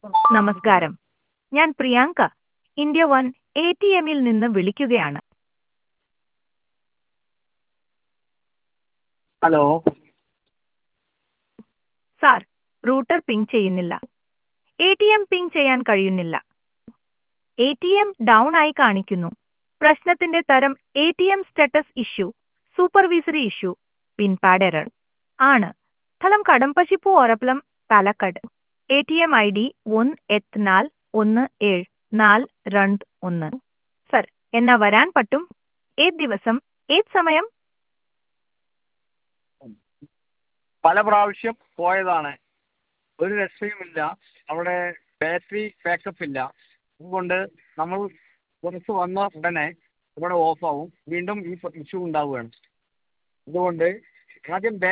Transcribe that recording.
നമസ്കാരം ഞാൻ Priyanka India one A T എമ്മിൽ നിന്ന് വിളിക്കുകയാണ് ഹലോ സാർ റൂട്ടർ പിങ് ചെയ്യുന്നില്ല എ ടി എം പിങ് ചെയ്യാൻ കഴിയുന്നില്ല എ ടി എം ഡൗൺ ആയി കാണിക്കുന്നു പ്രശ്നത്തിന്റെ തരം A T M status issue supervisory issue pinpad error ആണ് സ്ഥലം കടമ്പശിപ്പു ഓരപ്പലം Palakkad A T M I D ഒന്ന് എട്ട് നാല് ഒന്ന് ഏഴ് നാല് രണ്ട് ഒന്ന് സർ എന്നാ വരാൻ പറ്റും ഏത് ദിവസം ഏത് സമയം പല പ്രാവശ്യം പോയതാണ് ഒരു രക്ഷയുമില്ല അവിടെ ബാറ്ററി ബാക്കപ്പ് ഇല്ല അതുകൊണ്ട് നമ്മൾ പുറത്ത് വന്ന ഉടനെ ഇവിടെ ഓഫാവും വീണ്ടും ഈ ഇഷ്യൂ ഉണ്ടാവുകയാണ് അതുകൊണ്ട് ആദ്യം